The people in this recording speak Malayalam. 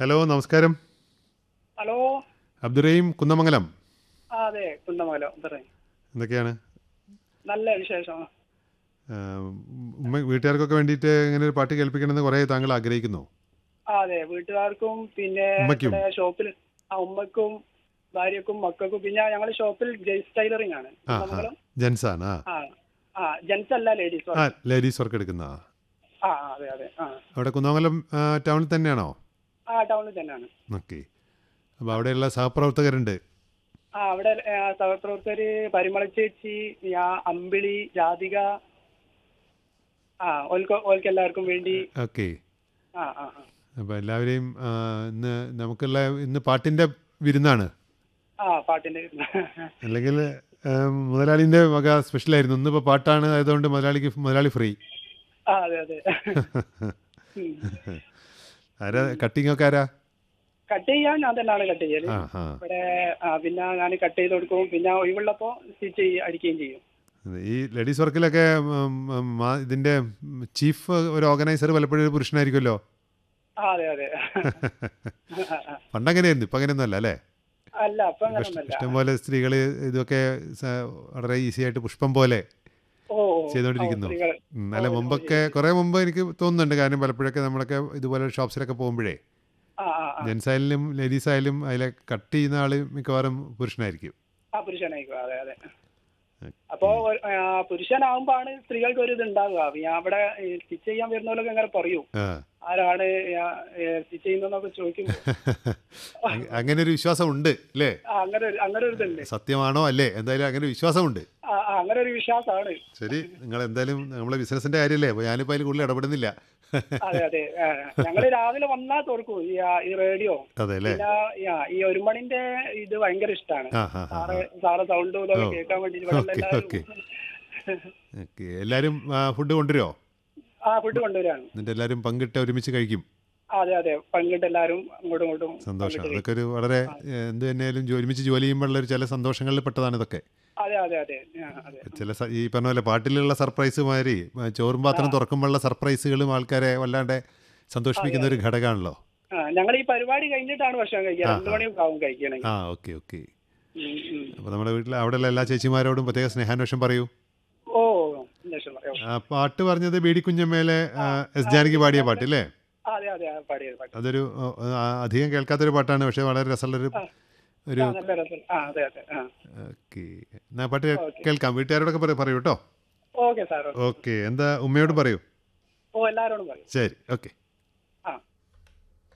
ഹലോ നമസ്കാരം ഹലോ അബ്ദുറഹീം കുന്നമംഗലം ആ അതെ കുന്നമംഗലം പറയും എന്തൊക്കെയാണ് നല്ല വിശേഷം ആ, ഉമ്മ വീട്ടുകാർക്കൊക്കെ വേണ്ടിയിട്ട് ഇങ്ങനെ ഒരു പാട്ട് കേൾപ്പിക്കണമെന്ന് കുറേ താങ്കൾ ആഗ്രഹിക്കുന്നു ആ അതെ വീട്ടുകാർക്കും പിന്നെ ഉമ്മയ്ക്കും? ഇവിടെ ഷോപ്പിൽ ആ ഉമ്മക്കും ഭാര്യക്കും മക്കൾക്കും പിന്നെ ഞങ്ങൾ ഷോപ്പിൽ ജെയ്സ് ടൈലറിംഗ് ആണ് ആ ആ കുന്നമംഗലം ജെൻസാണ് ആ ആ ആ ജെൻസ് അല്ല ലേഡീസ് ആ ലേഡീസ് വർക്ക് എടുക്കുന്ന ആ. ആ ആ, അതെ അതെ ആ അവിടെ കുന്നമംഗലം ആ, ടൗണിൽ തന്നെയാണോ ആ ടൗണിൽ തന്നെയാണ് ഓക്കെ അപ്പോൾ അവിടെയുള്ള സഹപ്രവർത്തകരുണ്ട് ആ അവിടെ ആ, സഹപ്രവർത്തകര് പരിമള ചേച്ചി ഞാൻ അമ്പിളി രാധിക ആ ഓൽക്ക് ഓൽക്ക് എല്ലാവർക്കും വേണ്ടി ഓക്കെ ആ ആ ആ. അപ്പോൾ എല്ലാവരെയും ആ, ഇന്ന് നമുക്കുള്ള ഇന്ന് പാട്ടിൻ്റെ വിരുന്നാണ് ആ പാട്ടിന്റെ അല്ലെങ്കിൽ മുതലാളിൻ്റെ വക സ്പെഷ്യലായിരുന്നു ഇന്നിപ്പോൾ പാട്ടാണ് ആയതുകൊണ്ട് മുതലാളിക്ക് മുതലാളി ഫ്രീ ആ അതെ അതെ ഉം. ആരാ കട്ടിങ് ഒക്കെ ആരാ കട്ട് ചെയ്യാൻ ഞാൻ തന്നെയാണ് കട്ട് ചെയ്യല് ആ ആ ഇവിടെ ആ, പിന്നെ ഞാൻ കട്ട് ചെയ്ത് കൊടുക്കും പിന്നെ ഒഴിവുള്ളപ്പോ സ്റ്റിച്ച് അടിക്കുകയും ചെയ്യും ഈ ലേഡീസ് വർക്കിലൊക്കെ ഉം, ഉം, മാ- ഇതിന്റെ ചീഫ് ഒരു ഓർഗനൈസർ പലപ്പോഴും ഒരു പുരുഷനായിരിക്കുമല്ലോ ആ അതെ അതെ പണ്ടങ്ങനെയായിരുന്നു ഇപ്പം അങ്ങനെയൊന്നും അല്ല അല്ലേ അല്ല അപ്പൊ അങ്ങനൊന്നല്ല ഇഷ്ടംപോലെ സ്ത്രീകൾ ഇതൊക്കെ സ- വളരെ ഈസി ആയിട്ട് പുഷ്പം പോലെ ഓ ഓ, ചെയ്തുകൊണ്ടിരിക്കുന്നു. ഓ, സ്ത്രീകൾ. ഉം, അല്ല ഓ, മുമ്പൊക്കെ കുറേ മുമ്പ് എനിക്ക് തോന്നുന്നുണ്ട് കാരണം പലപ്പോഴൊക്കെ നമ്മളൊക്കെ ഇതുപോലെ ഷോപ്സിലൊക്കെ പോകുമ്പോഴേ ആ ആ ആ. ജെൻസ് ആയാലും ലേഡീസ് ആയാലും അതിലെ കട്ട് ചെയ്യുന്ന ആൾ മിക്കവാറും പുരുഷനായിരിക്കും ആ പുരുഷനായിക്കോ അതെ അതെ അപ്പോ ആ, പുരുഷനാവുമ്പാണ് സ്ത്രീകൾക്ക് ഒരു ഇത് ഉണ്ടാവുക ഞാൻ അവിടെ സ്റ്റിച്ച് ചെയ്യാൻ വരുന്നവരൊക്കെ അങ്ങനെ പറയും ആ ആരാണ് സ്റ്റിച്ച് ചെയ്യുന്നതെന്നൊക്കെ ചോദിക്കും അ- അങ്ങനെ ഒരു വിശ്വാസം ഉണ്ട് അല്ലേ ആ, അങ്ങനെ ഒരു അങ്ങനെ ഒരു ഇതുണ്ട് സത്യമാണോ അല്ലേ എന്തായാലും അങ്ങനെ ഒരു വിശ്വാസമുണ്ട് ആ ആ, അങ്ങനെ ഒരു വിശ്വാസമാണ് ശരി നിങ്ങൾ എന്തായാലും നമ്മളെ ബിസിനസിന്റെ കാര്യമല്ലേ അപ്പോൾ ഞാനിപ്പോൾ അതിൽ കൂടുതൽ ഇടപെടുന്നില്ല അതെ അതെ ആ, ഞങ്ങള് രാവിലെ വന്നാൽ തുറക്കും ഈ ആ, ഈ റേഡിയോ അതെ അല്ലേ പിന്നെ ആ, ഈ ഒരു മണിന്റെ ഇത് ഭയങ്കര ഇഷ്ടമാണ് ആ ഹാ ഹാ സാറ് സാറ് സൗണ്ട് ഇതൊക്കെ ഓ. കേൾക്കാൻ വേണ്ടി ഇവിടെ ഓക്കെ, എല്ലാവരും ഓക്കെ. ഓക്കെ എല്ലാവരും ഫുഡ് കൊണ്ടുവരുമോ ആ ഫുഡ് കൊണ്ടുവരാണ് എന്നിട്ട് എല്ലാവരും പങ്കിട്ട് ഒരുമിച്ച് കഴിക്കും അതെ അതെ പങ്കിട്ട് എല്ലാവരും അങ്ങോട്ടും ഇങ്ങോട്ടും സന്തോഷം പങ്കിട്ട് അതൊക്കെ ഒരു വളരെ ഏഹ്, എന്ത് തന്നെയാലും ജോ- ഒരുമിച്ച് ജോലി ചെയ്യുമ്പോഴുള്ള ഒരു ചില സന്തോഷങ്ങളിൽ പെട്ടതാണ് ഇതൊക്കെ അതെ അതെ അതെ ആ, അതെ ചില സ- ഈ പറഞ്ഞ പോലെ പാട്ടിലുള്ള സർപ്രൈസ് മാതിരി ഏഹ്, ചോറും പാത്രം തുറക്കുമ്പോഴുള്ള സർപ്രൈസുകളും ആൾക്കാരെ വല്ലാണ്ട് സന്തോഷിപ്പിക്കുന്ന ഒരു ഘടകമാണല്ലോ ആ ഞങ്ങൾ ഈ പരിപാടി കഴിഞ്ഞിട്ടാണ് ഭക്ഷണം കഴിക്കുക ആ, രണ്ടു ആ. മണിയൊക്കെ ആവും കഴിക്കണമെങ്കിൽ ആ ഓക്കെ ഓക്കെ ഉം, ഉം. അപ്പോൾ നമ്മുടെ വീട്ടിൽ അവിടെയുള്ള എല്ലാ ചേച്ചിമാരോടും പ്രത്യേക സ്നേഹാന്വേഷണം പറയൂ ഓ ലക്ഷം പറയാം ആ പാട്ട് പറഞ്ഞത് ബേഡി കുഞ്ഞമ്മേലെ ആ, എസ് ജാനകി പാടിയ പാട്ട് അല്ലേ അതെ അതെ ആ, പാടിയത് പാടി അതൊരു ഓ, ആ, അധികം കേൾക്കാത്തൊരു പാട്ടാണ് പക്ഷേ വളരെ രസമുള്ളൊരു ഒരു ആ നല്ല രസം ആ അതെ അതെ ആ ഓക്കെ എന്നാ പാട്ട് കേൾക്കാം വീട്ടുകാരോടൊക്കെ പറ- പറയൂ കേട്ടോ ഓക്കെ സാർ ഓക്കെ എന്താ ഉമ്മയോട് പറയൂ ഓ എല്ലാവരോടും പറയും ശരി ഓക്കെ